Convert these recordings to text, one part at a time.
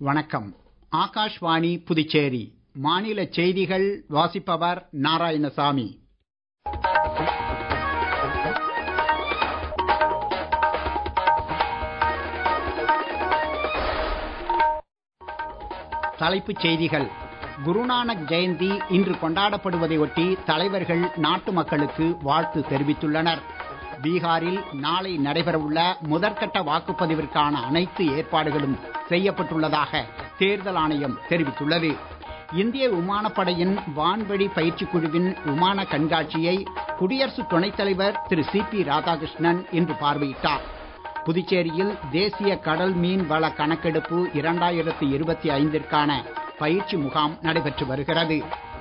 வணக்கம் ஆகாஷ்வாணி புதுச்சேரி மாநில செய்திகள் வாசிப்பவர் நாராயணசாமி தலைப்புச் செய்திகள் குருநானக் ஜெயந்தி இன்று கொண்டாடப்படுவதை ஒட்டி தலைவர்கள் நாட்டு மக்களுக்கு வாழ்த்து தெரிவித்துள்ளனர் பீகாரில் நாளை நடைபெறவுள்ள முதற்கட்ட வாக்குப்பதிவிற்கான அனைத்து ஏற்பாடுகளும் செய்யப்பட்டுள்ளதாக தேர்தல் ஆணையம் தெரிவித்துள்ளது இந்திய விமானப்படையின் வான்வழி பயிற்சி குழுவின் விமான கண்காட்சியை குடியரசு துணைத் தலைவர் திரு சி பி ராதாகிருஷ்ணன் இன்று பார்வையிட்டார் புதுச்சேரியில் தேசிய கடல் மீன் வள கணக்கெடுப்பு இரண்டாயிரத்தி இருபத்தி ஐந்திற்கான பயிற்சி முகாம் நடைபெற்று வருகிறது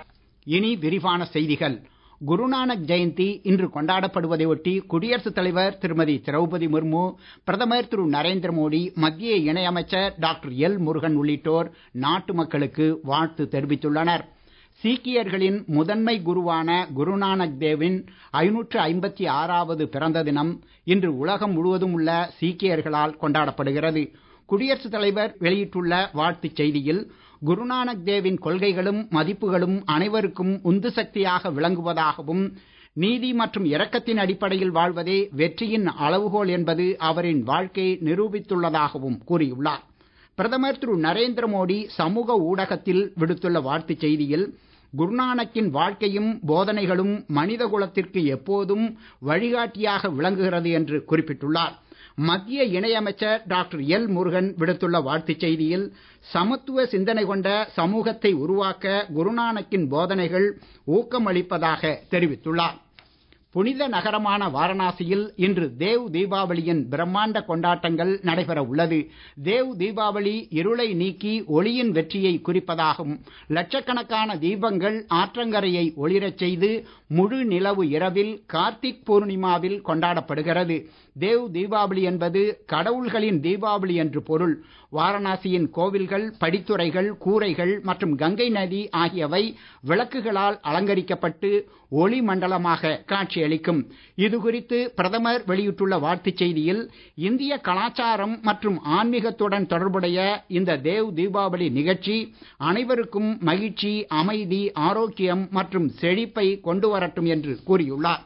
இனி விரிவான செய்திகள் குருநானக் ஜெயந்தி இன்று கொண்டாடப்படுவதை ஒட்டி குடியரசுத் தலைவர் திருமதி திரௌபதி முர்மு பிரதமர் திரு நரேந்திர மோடி மத்திய இணையமைச்சர் டாக்டர் எல் முருகன் உள்ளிட்டோர் நாட்டு மக்களுக்கு வாழ்த்து தெரிவித்துள்ளனர் சீக்கியர்களின் முதன்மை குருவான குருநானக் தேவின் ஐநூற்று ஐம்பத்தி ஆறாவது பிறந்த தினம் இன்று உலகம் முழுவதும் உள்ள சீக்கியர்களால் கொண்டாடப்படுகிறது குடியரசுத் தலைவர் வெளியிட்டுள்ள வாழ்த்துச் செய்தியில் குருநானக் தேவின் கொள்கைகளும் மதிப்புகளும் அனைவருக்கும் உந்து சக்தியாக விளங்குவதாகவும் நீதி மற்றும் இரக்கத்தின் அடிப்படையில் வாழ்வதே வெற்றியின் அளவுகோல் என்பது அவரின் வாழ்க்கை நிரூபித்துள்ளதாகவும் கூறியுள்ளார் பிரதமர் திரு நரேந்திர மோடி சமூக ஊடகத்தில் விடுத்துள்ள வாழ்த்துச் செய்தியில் குருநானக்கின் வாழ்க்கையும் போதனைகளும் மனித குலத்திற்கு எப்போதும் வழிகாட்டியாக விளங்குகிறது என்று குறிப்பிட்டுள்ளார் மத்திய இணையமைச்சர் டாக்டர் எல் முருகன் விடுத்துள்ள வாழ்த்துச் செய்தியில் சமத்துவ சிந்தனை கொண்ட சமூகத்தை உருவாக்க குருநானக்கின் போதனைகள் ஊக்கமளிப்பதாக தெரிவித்துள்ளார் புனித நகரமான வாரணாசியில் இன்று தேவ் தீபாவளியின் பிரம்மாண்ட கொண்டாட்டங்கள் நடைபெற உள்ளது தேவ் தீபாவளி இருளை நீக்கி ஒளியின் வெற்றியை குறிப்பதாகும் லட்சக்கணக்கான தீபங்கள் ஆற்றங்கரையை ஒளிரச் செய்து முழு நிலவு இரவில் கார்த்திக் பூர்ணிமாவில் கொண்டாடப்படுகிறது தேவ் தீபாவளி என்பது கடவுள்களின் தீபாவளி என்று பொருள் வாரணாசியின் கோவில்கள் படித்துறைகள் கூரைகள் மற்றும் கங்கை நதி ஆகியவை விளக்குகளால் அலங்கரிக்கப்பட்டு ஒளி மண்டலமாக காட்சியளிக்கும் இது குறித்து பிரதமர் வெளியிட்டுள்ள வாழ்த்துச் செய்தியில் இந்திய கலாச்சாரம் மற்றும் ஆன்மீகத்துடன் தொடர்புடைய இந்த தேவ் தீபாவளி நிகழ்ச்சி அனைவருக்கும் மகிழ்ச்சி அமைதி ஆரோக்கியம் மற்றும் செழிப்பை கொண்டு வரட்டும் என்று கூறியுள்ளார்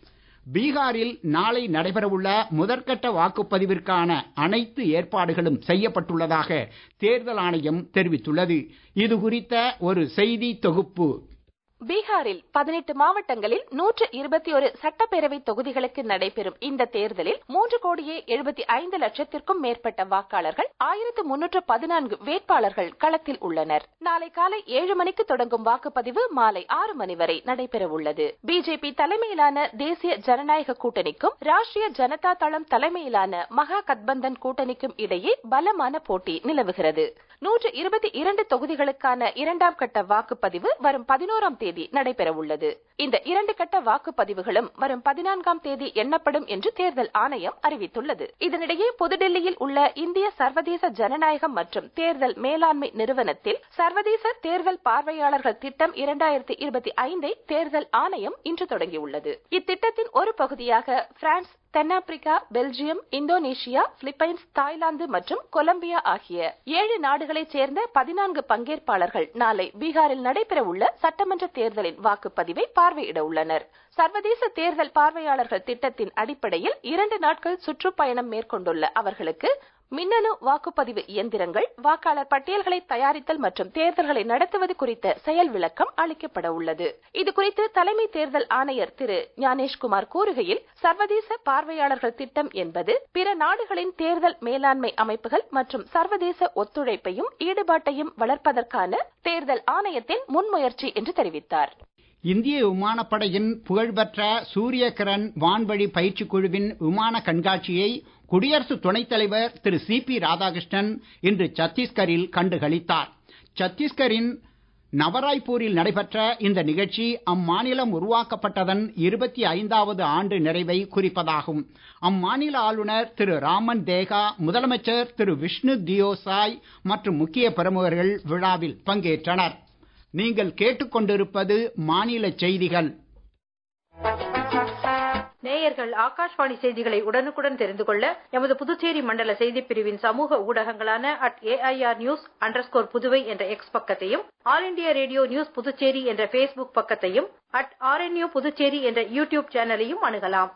பீகாரில் நாளை நடைபெறவுள்ள முதற்கட்ட வாக்குப்பதிவிற்கான அனைத்து ஏற்பாடுகளும் செய்யப்பட்டுள்ளதாக தேர்தல் ஆணையம் தெரிவித்துள்ளது இது குறித்த ஒரு செய்தி தொகுப்பு பீகாரில் பதினெட்டு மாவட்டங்களில் நூற்று இருபத்தி ஒரு சட்டப்பேரவை தொகுதிகளுக்கு நடைபெறும் இந்த தேர்தலில் மூன்று கோடியே எழுபத்தி ஐந்து லட்சத்திற்கும் மேற்பட்ட வாக்காளர்கள் ஆயிரத்து முன்னூற்று பதினான்கு வேட்பாளர்கள் களத்தில் உள்ளனர் நாளை காலை ஏழு மணிக்கு தொடங்கும் வாக்குப்பதிவு மாலை ஆறு மணி வரை நடைபெற உள்ளது பிஜேபி தலைமையிலான தேசிய ஜனநாயக கூட்டணிக்கும் ராஷ்டிரிய ஜனதா தளம் தலைமையிலான மகா கத்பந்தன் கூட்டணிக்கும் இடையே பலமான போட்டி நிலவுகிறது நூற்று இருபத்தி இரண்டு தொகுதிகளுக்கான இரண்டாம் கட்ட வாக்குப்பதிவு வரும் பதினோராம் தேதி நடைபெற உள்ளது இந்த இரண்டு கட்ட வாக்குப்பதிவுகளும் வரும் பதினான்காம் தேதி எண்ணப்படும் என்று தேர்தல் ஆணையம் அறிவித்துள்ளது இதனிடையே புதுடெல்லியில் உள்ள இந்திய சர்வதேச ஜனநாயகம் மற்றும் தேர்தல் மேலாண்மை நிறுவனத்தில் சர்வதேச தேர்தல் பார்வையாளர்கள் திட்டம் இரண்டாயிரத்தி இருபத்தி ஐந்தை தேர்தல் ஆணையம் இன்று தொடங்கியுள்ளது இத்திட்டத்தின் ஒரு பகுதியாக பிரான்ஸ் தென்னாப்பிரிக்கா பெல்ஜியம் இந்தோனேஷியா பிலிப்பைன்ஸ் தாய்லாந்து மற்றும் கொலம்பியா ஆகிய ஏழு நாடுகளைச் சேர்ந்த பதினான்கு பங்கேற்பாளர்கள் நாளை பீகாரில் நடைபெற உள்ள சட்டமன்ற தேர்தலின் வாக்குப்பதிவை பார்வையிட உள்ளனர் சர்வதேச தேர்தல் பார்வையாளர்கள் திட்டத்தின் அடிப்படையில் இரண்டு நாட்கள் சுற்றுப்பயணம் மேற்கொண்டுள்ள அவர்களுக்கு மின்னணு வாக்குப்பதிவு இயந்திரங்கள் வாக்காளர் பட்டியல்களை தயாரித்தல் மற்றும் தேர்தல்களை நடத்துவது குறித்த செயல் விளக்கம் அளிக்கப்பட உள்ளது இது குறித்து தலைமை தேர்தல் ஆணையர் திரு ஞானேஷ்குமார் கூறுகையில் சர்வதேச பார்வையாளர்கள் திட்டம் என்பது பிற நாடுகளின் தேர்தல் மேலாண்மை அமைப்புகள் மற்றும் சர்வதேச ஒத்துழைப்பையும் ஈடுபாட்டையும் வளர்ப்பதற்கான தேர்தல் ஆணையத்தின் முன்முயற்சி என்று தெரிவித்தார் இந்திய விமானப்படையின் புகழ்பெற்ற சூரிய கிரண் வான்வழி பயிற்சி குழுவின் விமான கண்காட்சியை குடியரசு துணைத் தலைவர் திரு சி பி ராதாகிருஷ்ணன் இன்று சத்தீஸ்கரில் கண்டுகளித்தார் சத்தீஸ்கரின் நவராய்பூரில் நடைபெற்ற இந்த நிகழ்ச்சி அம்மாநிலம் உருவாக்கப்பட்டதன் இருபத்தி ஐந்தாவது ஆண்டு நிறைவை குறிப்பதாகும் அம்மாநில ஆளுநர் திரு ராமன் தேகா முதலமைச்சர் திரு விஷ்ணு தியோ சாய் மற்றும் முக்கிய பிரமுகர்கள் விழாவில் பங்கேற்றனர் நீங்கள் கேட்டுக்கொண்டிருப்பது மாநில செய்திகள் நேயர்கள் ஆகாஷ்வாணி செய்திகளை உடனுக்குடன் தெரிந்து கொள்ள எமது புதுச்சேரி மண்டல செய்திப் பிரிவின் சமூக ஊடகங்களான at AIR news underscore Puduvai என்ற எக்ஸ் பக்கத்தையும் all India radio news Puducherry என்ற ஃபேஸ்புக் பக்கத்தையும் அட் ஆர்என்யூ புதுச்சேரி என்ற யூடியூப் சேனலையும் அணுகலாம்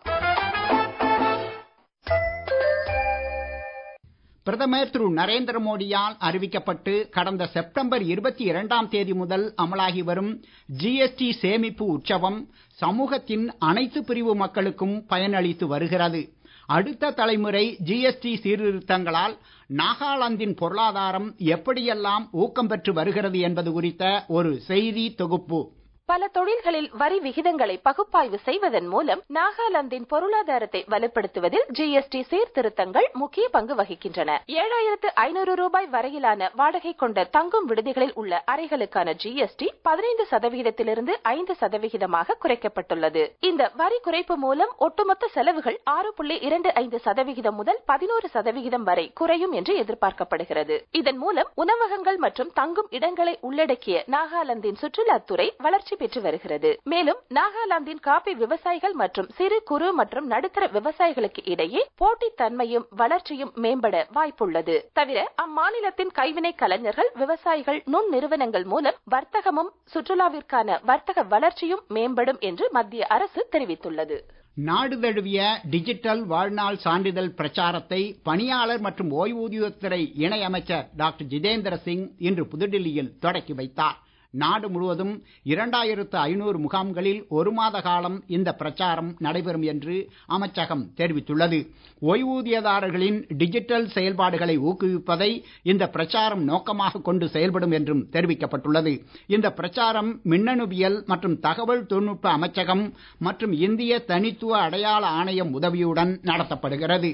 பிரதமர் திரு நரேந்திர மோடியால் அறிவிக்கப்பட்டு கடந்த செப்டம்பர் இருபத்தி இரண்டாம் தேதி முதல் அமலாகி வரும் ஜிஎஸ்டி சேமிப்பு உற்சவம் சமூகத்தின் அனைத்து பிரிவு மக்களுக்கும் பயனளித்து வருகிறது அடுத்த தலைமுறை ஜிஎஸ்டி சீர்திருத்தங்களால் நாகாலாந்தின் பொருளாதாரம் எப்படியெல்லாம் ஊக்கம் பெற்று வருகிறது என்பது குறித்த ஒரு செய்தி தொகுப்பு பல தொழில்களில் வரி விகிதங்களை பகுப்பாய்வு செய்வதன் மூலம் நாகாலாந்தின் பொருளாதாரத்தை வலுப்படுத்துவதில் ஜிஎஸ்டி சீர்திருத்தங்கள் முக்கிய பங்கு வகிக்கின்றன ஏழாயிரத்து ஐநூறு ரூபாய் வரையிலான வாடகை கொண்ட தங்கும் விடுதிகளில் உள்ள அறைகளுக்கான ஜிஎஸ்டி பதினைந்து சதவிகிதத்திலிருந்து ஐந்து சதவிகிதமாக குறைக்கப்பட்டுள்ளது இந்த வரி குறைப்பு மூலம் ஒட்டுமொத்த செலவுகள் ஆறு புள்ளி இரண்டு ஐந்து சதவிகிதம் முதல் பதினோரு சதவிகிதம் வரை குறையும் என்று எதிர்பார்க்கப்படுகிறது இதன் மூலம் உணவகங்கள் மற்றும் தங்கும் இடங்களை உள்ளடக்கிய நாகாலாந்தின் சுற்றுலாத்துறை வளர்ச்சி பெற்று வருகிறது மேலும் நாகாலாந்தின் காபி விவசாயிகள் மற்றும் சிறு குறு மற்றும் நடுத்தர விவசாயிகளுக்கு இடையே போட்டித்தன்மையும் வளர்ச்சியும் மேம்பட வாய்ப்புள்ளது தவிர அம்மாநிலத்தின் கைவினை கலைஞர்கள் விவசாயிகள் நுண் நிறுவனங்கள் மூலம் வர்த்தகமும் சுற்றுலாவிற்கான வர்த்தக வளர்ச்சியும் மேம்படும் என்று மத்திய அரசு தெரிவித்துள்ளது நாடு தழுவிய டிஜிட்டல் வாழ்நாள் சான்றிதழ் பிரச்சாரத்தை பணியாளர் மற்றும் ஓய்வூதியத்துறை இணை அமைச்சர் டாக்டர் ஜிதேந்திர சிங் இன்று புதுடில்லியில் தொடக்கி வைத்தார் நாடு முழுவதும் இரண்டாயிரத்து ஐநூறு முகாம்களில் ஒரு மாத காலம் இந்த பிரச்சாரம் நடைபெறும் என்று அமைச்சகம் தெரிவித்துள்ளது ஓய்வூதியதாரர்களின் டிஜிட்டல் செயல்பாடுகளை ஊக்குவிப்பதை இந்த பிரச்சாரம் நோக்கமாக கொண்டு செயல்படும் என்றும் தெரிவிக்கப்பட்டுள்ளது இந்த பிரச்சாரம் மின்னணுவியல் மற்றும் தகவல் தொழில்நுட்ப அமைச்சகம் மற்றும் இந்திய தனித்துவ அடையாள ஆணையம் உதவியுடன் நடத்தப்படுகிறது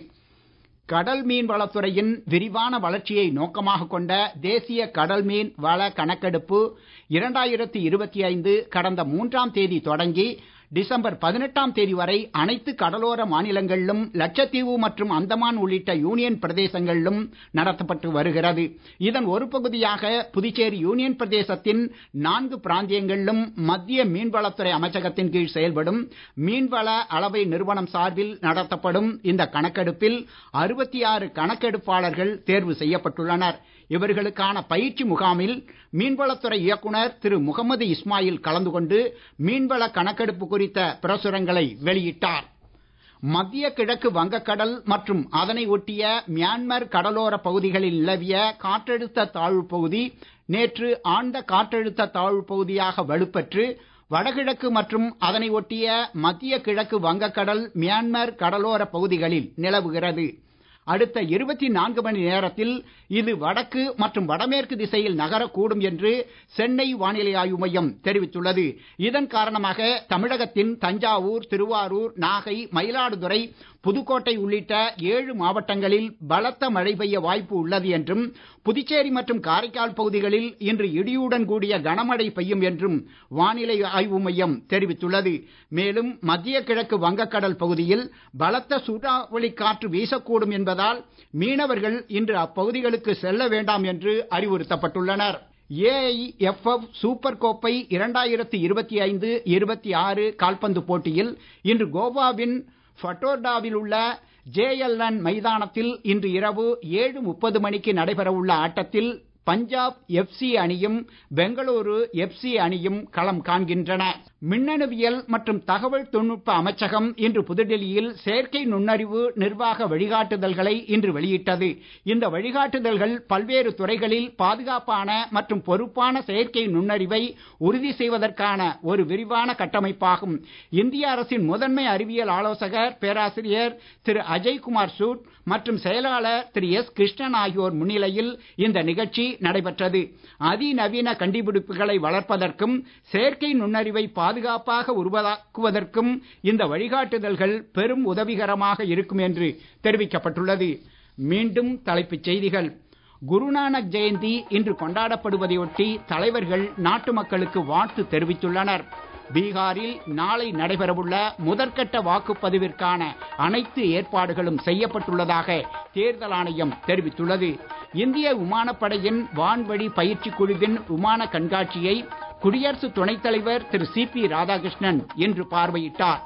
கடல் மீன் வளத்துறையின் விரிவான வளர்ச்சியை நோக்கமாக கொண்ட தேசிய கடல் மீன் வள கணக்கெடுப்பு இரண்டாயிரத்தி இருபத்தி ஐந்து கடந்த மூன்றாம் தேதி தொடங்கி டிசம்பர் பதினெட்டாம் தேதி வரை அனைத்து கடலோர மாநிலங்களிலும் லட்சத்தீவு மற்றும் அந்தமான் உள்ளிட்ட யூனியன் பிரதேசங்களிலும் நடத்தப்பட்டு வருகிறது இதன் ஒரு பகுதியாக புதுச்சேரி யூனியன் பிரதேசத்தின் நான்கு பிராந்தியங்களிலும் மத்திய மீன்வளத்துறை அமைச்சகத்தின் கீழ் செயல்படும் மீன்வள அளவை நிறுவனம் சார்பில் நடத்தப்படும் இந்த கணக்கெடுப்பில் அறுபத்தி ஆறு கணக்கெடுப்பாளர்கள் தேர்வு செய்யப்பட்டுள்ளனர் இவர்களுக்கான பயிற்சி முகாமில் மீன்வளத்துறை இயக்குனர் திரு முகமது இஸ்மாயில் கலந்து கொண்டு மீன்வள கணக்கெடுப்பு குறித்த பிரசுரங்களை வெளியிட்டார் மத்திய கிழக்கு வங்கக்கடல் மற்றும் அதனை ஒட்டிய மியான்மர் கடலோர பகுதிகளில் நிலவிய காற்றழுத்த தாழ்வு பகுதி நேற்று ஆழ்ந்த காற்றழுத்த தாழ்வு பகுதியாக வலுப்பெற்று வடகிழக்கு மற்றும் அதனை ஒட்டிய மத்திய கிழக்கு வங்கக்கடல் மியான்மர் கடலோர பகுதிகளில் நிலவுகிறது அடுத்த இருபத்தி நான்கு மணி நேரத்தில் இது வடக்கு மற்றும் வடமேற்கு திசையில் நகரக்கூடும் என்று சென்னை வானிலை ஆய்வு மையம் தெரிவித்துள்ளது இதன் காரணமாக தமிழகத்தின் தஞ்சாவூர் திருவாரூர் நாகை மயிலாடுதுறை புதுக்கோட்டை உள்ளிட்ட ஏழு மாவட்டங்களில் பலத்த மழை பெய்ய வாய்ப்பு உள்ளது என்றும் புதுச்சேரி மற்றும் காரைக்கால் பகுதிகளில் இன்று இடியுடன் கூடிய கனமழை பெய்யும் என்றும் வானிலை ஆய்வு மையம் தெரிவித்துள்ளது மேலும் மத்திய கிழக்கு வங்கக்கடல் பகுதியில் பலத்த சூறாவளி காற்று வீசக்கூடும் என்பதால் மீனவர்கள் இன்று அப்பகுதிகளுக்கு செல்ல வேண்டாம் என்று அறிவுறுத்தப்பட்டுள்ளனர் ஏஐஎஃப்எஃப் சூப்பர் கோப்பை இரண்டாயிரத்தி இருபத்தி ஐந்து இருபத்தி ஆறு கால்பந்து போட்டியில் இன்று கோவாவின் ஃபட்டோர்டாவில் உள்ள ஜேஎல்என் மைதானத்தில் இன்று இரவு ஏழு முப்பது மணிக்கு நடைபெறவுள்ள ஆட்டத்தில் பஞ்சாப் எஃப்சி அணியும் பெங்களூரு எஃப்சி அணியும் களம் காண்கின்றன மின்னணுவியல் மற்றும் தகவல் தொழில்நுட்ப அமைச்சகம் இன்று புதுடெல்லியில் செயற்கை நுண்ணறிவு நிர்வாக வழிகாட்டுதல்களை இன்று வெளியிட்டது இந்த வழிகாட்டுதல்கள் பல்வேறு துறைகளில் பாதுகாப்பான மற்றும் பொறுப்பான செயற்கை நுண்ணறிவை உறுதி செய்வதற்கான ஒரு விரிவான கட்டமைப்பாகும் இந்திய அரசின் முதன்மை அறிவியல் ஆலோசகர் பேராசிரியர் திரு அஜய்குமார் சூட் மற்றும் செயலாளர் திரு எஸ் கிருஷ்ணன் ஆகியோர் முன்னிலையில் இந்த நிகழ்ச்சி நடைபெற்றது அதிநவீன கண்டுபிடிப்புகளை வளர்ப்பதற்கும் செயற்கை நுண்ணறிவை பாதுகாப்பாக உருவாக்குவதற்கும் இந்த வழிகாட்டுதல்கள் பெரும் உதவிகரமாக இருக்கும் என்று தெரிவிக்கப்பட்டுள்ளது மீண்டும் தலைப்புச் செய்திகள் குருநானக் ஜெயந்தி இன்று கொண்டாடப்படுவதையொட்டி தலைவர்கள் நாட்டு மக்களுக்கு வாழ்த்து தெரிவித்துள்ளனர் பீகாரில் நாளை நடைபெறவுள்ள முதற்கட்ட வாக்குப்பதிவிற்கான அனைத்து ஏற்பாடுகளும் செய்யப்பட்டுள்ளதாக தேர்தல் ஆணையம் தெரிவித்துள்ளது இந்திய விமானப்படையின் வான்வழி பயிற்சி குழுவின் விமான கண்காட்சியை குடியரசு துணைத் தலைவர் திரு சி பி ராதாகிருஷ்ணன் இன்று பார்வையிட்டார்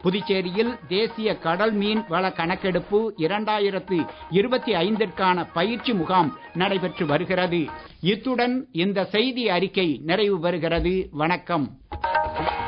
புதுச்சேரியில் தேசிய கடல் மீன் வள கணக்கெடுப்பு இரண்டாயிரத்து இருபத்தி ஐந்திற்கான பயிற்சி முகாம் நடைபெற்று வருகிறது இத்துடன் இந்த செய்தி அறிக்கை நிறைவு பெறுகிறது வணக்கம்